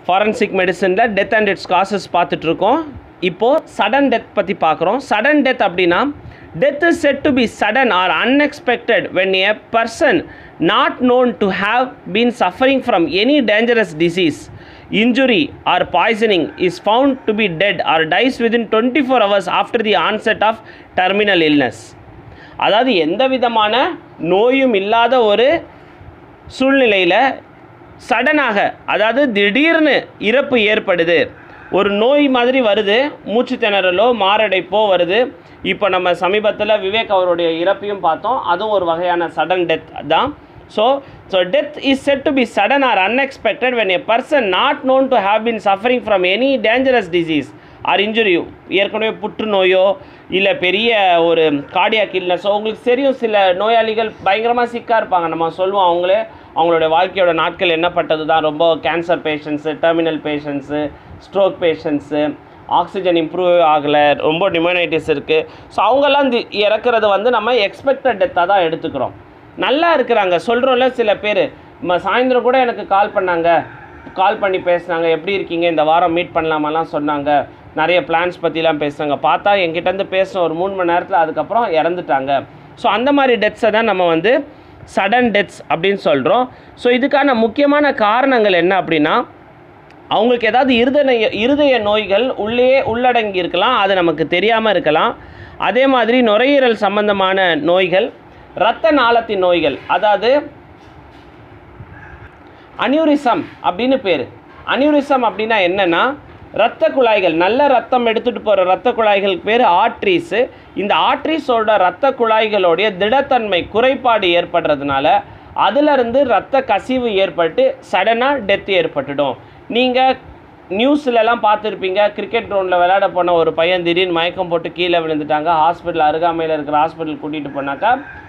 forensic மெடிசனில் death and its causes பார்த்துட்ருக்கோம் இப்போது சடன் டெத் பற்றி பார்க்குறோம் சடன் டெத் அப்படின்னா death is said to be sudden or unexpected when a person not known to have been suffering from any dangerous disease injury or poisoning is found to be dead or dies within 24 hours after the onset of terminal illness அதாவது எந்த விதமான நோயும் இல்லாத ஒரு சூழ்நிலையில் சடனாக அதாவது திடீர்னு இறப்பு ஏற்படுது ஒரு நோய் மாதிரி வருது மூச்சு திணறலோ மாரடைப்போ வருது இப்போ நம்ம சமீபத்தில் விவேக் அவருடைய இறப்பையும் பார்த்தோம் அதுவும் ஒரு வகையான சடன் டெத் தான் so so death is said to be sudden or unexpected when a person not known to have been suffering from any dangerous disease or injury ஏற்கனவே புற்றுநோயோ இல்லை பெரிய ஒரு கார்டியாக் இல்னஸோ உங்களுக்கு தெரியும் சில நோயாளிகள் பயங்கரமாக சிக்காக இருப்பாங்க நம்ம சொல்லுவோம் அவங்களே அவங்களோட வாழ்க்கையோட நாட்கள் என்னப்பட்டது தான் ரொம்ப cancer patients terminal patients stroke patients oxygen improve ஆகலை ரொம்ப நிமோனைட்டிஸ் இருக்குது ஸோ அவங்கெல்லாம் இந்த இறக்குறது வந்து நம்ம எக்ஸ்பெக்டட் டெத்தாக தான் எடுத்துக்கிறோம் நல்லா இருக்கிறாங்க சொல்கிறோம்ல சில பேர் சாயந்தரம் கூட எனக்கு கால் பண்ணாங்க கால் பண்ணி பேசுனாங்க எப்படி இருக்கீங்க இந்த வாரம் மீட் பண்ணலாமாலாம் சொன்னாங்க நிறைய பிளான்ஸ் பற்றிலாம் பேசுனாங்க பார்த்தா என்கிட்டேருந்து பேசின ஒரு மூணு மணி நேரத்தில் அதுக்கப்புறம் இறந்துட்டாங்க ஸோ அந்த மாதிரி டெத்ஸை தான் நம்ம வந்து சடன் டெத்ஸ் அப்படின்னு சொல்கிறோம் ஸோ இதுக்கான முக்கியமான காரணங்கள் என்ன அப்படின்னா அவங்களுக்கு ஏதாவது இருதய இருதய நோய்கள் உள்ளே உள்ளடங்கி இருக்கலாம் அது நமக்கு தெரியாமல் இருக்கலாம் அதே மாதிரி நுரையீரல் சம்பந்தமான நோய்கள் இரத்த நாளத்தின் நோய்கள் அதாவது அனியூரிசம் அப்படின்னு பேர் அனியூரிசம் அப்படின்னா என்னென்னா இரத்த குழாய்கள் நல்ல ரத்தம் எடுத்துகிட்டு போகிற இரத்த குழாய்களுக்கு பேர் ஆட்ரிஸு இந்த ஆட்ரிஸோட இரத்த குழாய்களுடைய திடத்தன்மை குறைபாடு ஏற்படுறதுனால அதிலிருந்து இரத்த கசிவு ஏற்பட்டு சடனாக டெத் ஏற்பட்டுடும் நீங்கள் நியூஸ்லலாம் பார்த்துருப்பீங்க கிரிக்கெட் கிரவுண்டில் விளையாட போன ஒரு பையன் திடீர்னு மயக்கம் போட்டு கீழே விழுந்துட்டாங்க ஹாஸ்பிட்டல் அருகாமையில் இருக்கிற ஹாஸ்பிட்டல் கூட்டிகிட்டு போனாக்கா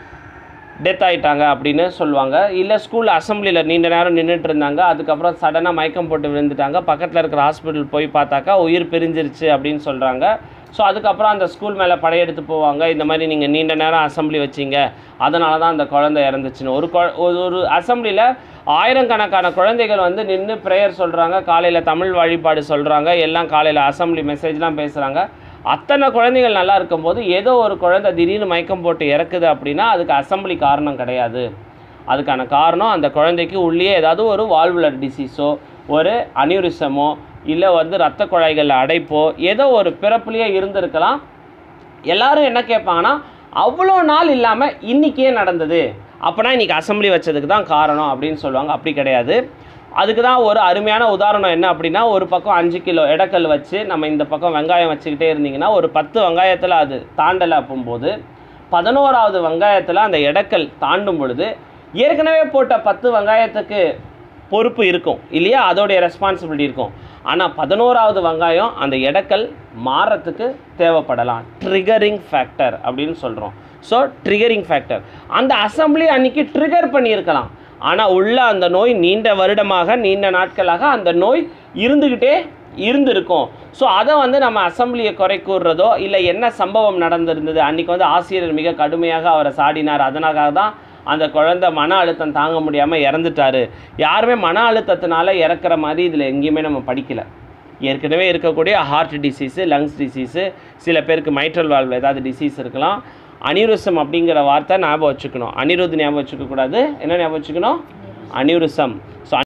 டெத் ஆயிட்டாங்க அப்படின்னு சொல்லுவாங்க இல்லை ஸ்கூல் அசம்பிளியில் நீண்ட நேரம் நின்றுட்டு இருந்தாங்க அதுக்கப்புறம் சடனாக மயக்கம் போட்டு விழுந்துட்டாங்க பக்கத்தில் இருக்கிற ஹாஸ்பிட்டல் போய் பார்த்தாக்கா உயிர் பிரிஞ்சிருச்சு அப்படின்னு சொல்கிறாங்க ஸோ அதுக்கப்புறம் அந்த ஸ்கூல் மேலே படையெடுத்து போவாங்க இந்த மாதிரி நீங்கள் நீண்ட நேரம் அசம்பிளி வச்சீங்க அதனால தான் அந்த குழந்தை இறந்துச்சுன்னு ஒரு கொ- ஒரு ஒரு அசம்பிளியில் ஆயிரக்கணக்கான குழந்தைகள் வந்து நின்று ப்ரேயர் சொல்கிறாங்க காலையில் தமிழ் வழிபாடு சொல்கிறாங்க எல்லாம் காலையில் அசம்பிளி மெசேஜ்லாம் பேசுகிறாங்க அத்தனை குழந்தைகள் நல்லா இருக்கும்போது ஏதோ ஒரு குழந்தை திடீர்னு மயக்கம் போட்டு இறக்குது அப்படின்னா அதுக்கு அசம்பிளி காரணம் கிடையாது அதுக்கான காரணம் அந்த குழந்தைக்கு உள்ளே ஏதாவது ஒரு வால்வுலர் டிசீஸோ ஒரு அனியூரிசமோ இல்லை வந்து இரத்த குழாய்களில் அடைப்போ ஏதோ ஒரு பிறப்புலேயே இருந்திருக்கலாம் எல்லாரும் என்ன கேட்பாங்கன்னா அவ்வளோ நாள் இல்லாமல் இன்றைக்கே நடந்தது அப்போனா இன்றைக்கி அசம்பிளி வச்சதுக்கு தான் காரணம் அப்படின்னு சொல்லுவாங்க அப்படி கிடையாது அதுக்கு தான் ஒரு அருமையான உதாரணம் என்ன அப்படின்னா ஒரு பக்கம் அஞ்சு கிலோ எடக்கல் வச்சு நம்ம இந்த பக்கம் வெங்காயம் வச்சுக்கிட்டே இருந்தீங்கன்னா ஒரு பத்து வெங்காயத்தில் அது தாண்டலை போகும்போது பதினோராவது வெங்காயத்தில் அந்த எடக்கல் தாண்டும் பொழுது ஏற்கனவே போட்ட பத்து வெங்காயத்துக்கு பொறுப்பு இருக்கும் இல்லையா அதோடைய ரெஸ்பான்சிபிலிட்டி இருக்கும் ஆனால் பதினோராவது வெங்காயம் அந்த எடக்கல் மாறத்துக்கு தேவைப்படலாம் ட்ரிகரிங் ஃபேக்டர் அப்படின்னு சொல்கிறோம் ஸோ ட்ரிகரிங் ஃபேக்டர் அந்த அசம்பிளி அன்னைக்கு ட்ரிகர் பண்ணியிருக்கலாம் ஆனால் உள்ள அந்த நோய் நீண்ட வருடமாக நீண்ட நாட்களாக அந்த நோய் இருந்துக்கிட்டே இருந்திருக்கும் ஸோ அதை வந்து நம்ம அசம்பிளியை குறை கூறுறதோ இல்லை என்ன சம்பவம் நடந்திருந்தது அன்றைக்கி வந்து ஆசிரியர் மிக கடுமையாக அவரை சாடினார் அதனால தான் அந்த குழந்தை மன அழுத்தம் தாங்க முடியாமல் இறந்துட்டாரு யாருமே மன அழுத்தத்தினால இறக்குற மாதிரி இதில் எங்கேயுமே நம்ம படிக்கலை ஏற்கனவே இருக்கக்கூடிய ஹார்ட் டிசீஸு லங்ஸ் டிசீஸு சில பேருக்கு மைட்ரல் வால்வில் ஏதாவது டிசீஸ் இருக்கலாம் அனிருசம் அப்படிங்கிற வார்த்தை ஞாபகம் வச்சுக்கணும் அனிருத் ஞாபகம் வச்சுக்க கூடாது என்ன ஞாபகம் வச்சுக்கணும் அனிருசம் ஸோ